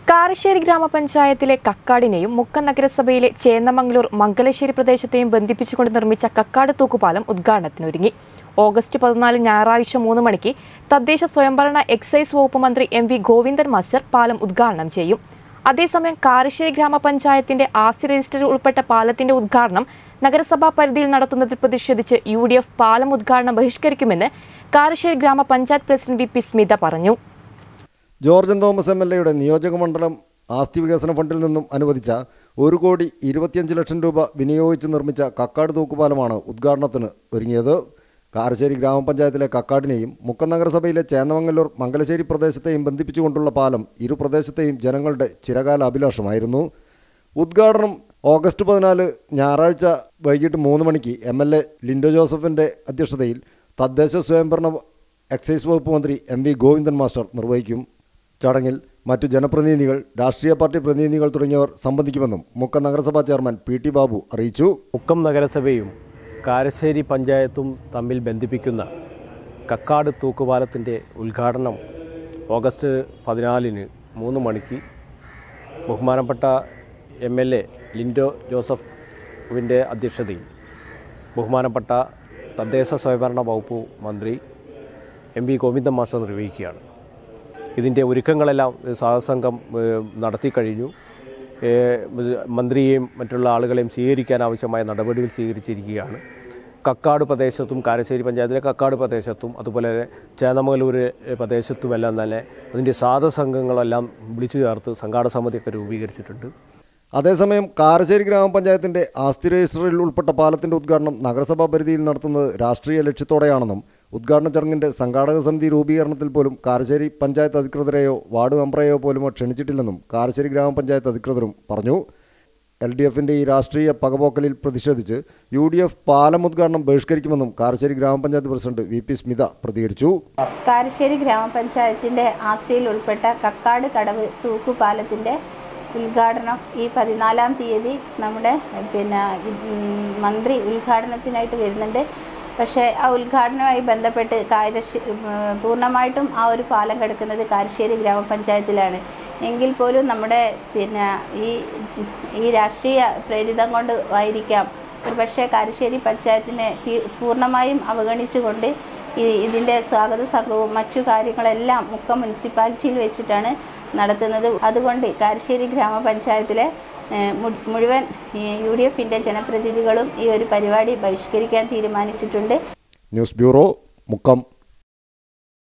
കാരശ്ശേരി ഗ്രാമപഞ്ചായത്തിലെ കക്കാടിനെയും മുക്കം നഗരസഭയിലെ ചേന്നമംഗലൂർ മംഗലശ്ശേരി പ്രദേശത്തെയും ബന്ധിപ്പിച്ചുകൊണ്ട് നിർമ്മിച്ച കക്കാട് തൂക്കുപാലം ഉദ്ഘാടനത്തിനൊരുങ്ങി ഓഗസ്റ്റ് പതിനാല് ഞായറാഴ്ച മൂന്ന് മണിക്ക് തദ്ദേശ സ്വയംഭരണ എക്സൈസ് വകുപ്പ് മന്ത്രി എം വി ഗോവിന്ദൻ മാസ്റ്റർ പാലം ഉദ്ഘാടനം ചെയ്യും അതേസമയം കാരശ്ശേരി ഗ്രാമപഞ്ചായത്തിന്റെ ആസ്തി രജിസ്റ്ററിൽ ഉൾപ്പെട്ട പാലത്തിന്റെ ഉദ്ഘാടനം നഗരസഭാ പരിധിയിൽ നടത്തുന്നതിൽ പ്രതിഷേധിച്ച് യു ഡി എഫ് പാലം ഉദ്ഘാടനം ബഹിഷ്കരിക്കുമെന്ന് കാരശ്ശേരി ഗ്രാമപഞ്ചായത്ത് പ്രസിഡന്റ് വി പി സ്മിത പറഞ്ഞു ജോർജൻ തോമസ് എം എൽ എയുടെ നിയോജകമണ്ഡലം ആസ്തി വികസന ഫണ്ടിൽ നിന്നും അനുവദിച്ച ഒരു കോടി ഇരുപത്തിയഞ്ച് ലക്ഷം രൂപ വിനിയോഗിച്ച് നിർമ്മിച്ച കക്കാട് തൂക്കുപാലമാണ് ഉദ്ഘാടനത്തിന് ഒരുങ്ങിയത് കാരശ്ശേരി ഗ്രാമപഞ്ചായത്തിലെ കക്കാടിനെയും മുക്കം നഗരസഭയിലെ ചേന്നമംഗലൂർ മംഗലശ്ശേരി പ്രദേശത്തെയും ബന്ധിപ്പിച്ചുകൊണ്ടുള്ള പാലം ഇരു പ്രദേശത്തെയും ജനങ്ങളുടെ ചിരകാല അഭിലാഷമായിരുന്നു ഉദ്ഘാടനം ഓഗസ്റ്റ് പതിനാല് ഞായറാഴ്ച വൈകിട്ട് മൂന്ന് മണിക്ക് എം എൽ എ ലിൻഡോ ജോസഫിൻ്റെ അധ്യക്ഷതയിൽ തദ്ദേശ സ്വയംഭരണ എക്സൈസ് വകുപ്പ് മന്ത്രി എം വി ഗോവിന്ദൻ മാസ്റ്റർ നിർവഹിക്കും ചടങ്ങിൽ മറ്റു ജനപ്രതിനിധികൾ രാഷ്ട്രീയ പാർട്ടി പ്രതിനിധികൾ തുടങ്ങിയവർ സംബന്ധിക്കുമെന്നും മുക്കം നഗരസഭാ ചെയർമാൻ പി ടി ബാബു അറിയിച്ചു മുക്കം നഗരസഭയും കാരശ്ശേരി പഞ്ചായത്തും തമ്മിൽ ബന്ധിപ്പിക്കുന്ന കക്കാട് തൂക്കുപാലത്തിൻ്റെ ഉദ്ഘാടനം ഓഗസ്റ്റ് പതിനാലിന് മൂന്ന് മണിക്ക് ബഹുമാനപ്പെട്ട എം എൽ എ ലിൻഡോ ജോസഫിൻ്റെ അധ്യക്ഷതയിൽ ബഹുമാനപ്പെട്ട തദ്ദേശ സ്വയംഭരണ വകുപ്പ് മന്ത്രി എം വി ഗോവിന്ദൻ മാസ്റ്റർ നിർവഹിക്കുകയാണ് ഇതിൻ്റെ ഒരുക്കങ്ങളെല്ലാം സഹസംഘം ഏഹ്, നടത്തി കഴിഞ്ഞു ഏഹ്, മന്ത്രിയെയും മറ്റുള്ള ആളുകളെയും സ്വീകരിക്കാൻ ആവശ്യമായ നടപടികൾ സ്വീകരിച്ചിരിക്കുകയാണ് കക്കാട് പ്രദേശത്തും കാരശ്ശേരി പഞ്ചായത്തിലെ കക്കാട് പ്രദേശത്തും അതുപോലെ ചേന്നമംഗലൂർ പ്രദേശത്തുമെല്ലാം തന്നെ അതിൻ്റെ സാധസംഘങ്ങളെല്ലാം വിളിച്ചു ചേർത്ത് സംഘാടക സമിതിയൊക്കെ രൂപീകരിച്ചിട്ടുണ്ട് അതേസമയം കാരശ്ശേരി ഗ്രാമപഞ്ചായത്തിന്റെ ആസ്തി രജിസ്റ്ററിൽ ഉൾപ്പെട്ട പാലത്തിന്റെ ഉദ്ഘാടനം നഗരസഭാ പരിധിയിൽ നടത്തുന്നത് രാഷ്ട്രീയ ലക്ഷ്യത്തോടെയാണെന്നും ഉദ്ഘാടന ചടങ്ങിന്റെ സംഘാടക സമിതി രൂപീകരണത്തിൽ പോലും കാരശ്ശേരി പഞ്ചായത്ത് അധികൃതരെയോ വാർഡ് മെമ്പറെയോ പോലുമോ ക്ഷണിച്ചിട്ടില്ലെന്നും കാരശ്ശേരി ഗ്രാമപഞ്ചായത്ത് അധികൃതരും പറഞ്ഞു എൽ ഡി എഫിന്റെ ഈ രാഷ്ട്രീയ പകപോക്കലിൽ പ്രതിഷേധിച്ച് യു ഡി എഫ് പാലം ഉദ്ഘാടനം ബഹിഷ്കരിക്കുമെന്നും കാരശ്ശേരി ഗ്രാമപഞ്ചായത്ത് പ്രസിഡന്റ് വി പി സ്മിത പ്രതികരിച്ചു കാരശ്ശേരി ഗ്രാമപഞ്ചായത്തിന്റെ ആസ്തിയിൽ ഉൾപ്പെട്ട കക്കാട് കടവ് തൂക്കുപാലത്തിന്റെ ഉദ്ഘാടനം ഈ പതിനാലാം തീയതി നമ്മുടെ പിന്നെ ഉം, മന്ത്രി ഉദ്ഘാടനത്തിനായിട്ട് വരുന്നുണ്ട് പക്ഷേ ആ ഉദ്ഘാടനവുമായി ബന്ധപ്പെട്ട് കാരശ്ശേ ഉം, പൂർണ്ണമായിട്ടും ആ ഒരു പാലം കിടക്കുന്നത് കാരശ്ശേരി ഗ്രാമപഞ്ചായത്തിലാണ് എങ്കിൽ പോലും നമ്മുടെ പിന്നെ ഈ ഈ രാഷ്ട്രീയ പ്രേരിതം കൊണ്ട് ആയിരിക്കാം ഒരുപക്ഷെ കാരശ്ശേരി പഞ്ചായത്തിനെ തീ- പൂർണ്ണമായും അവഗണിച്ചുകൊണ്ട് ഈ ഇതിൻ്റെ സ്വാഗത സംഘവും മറ്റു കാര്യങ്ങളെല്ലാം മുക്കം മുനിസിപ്പാലിറ്റിയിൽ വെച്ചിട്ടാണ് നടത്തുന്നത് അതുകൊണ്ട് കാരശ്ശേരി ഗ്രാമപഞ്ചായത്തിലെ ഏഹ്, മു- മുഴുവൻ യു ഡി എഫിൻ്റെ ജനപ്രതിനിധികളും ഈ ഒരു പരിപാടി ബഹിഷ്കരിക്കാൻ തീരുമാനിച്ചിട്ടുണ്ട് ന്യൂസ് ബ്യൂറോ മുക്കം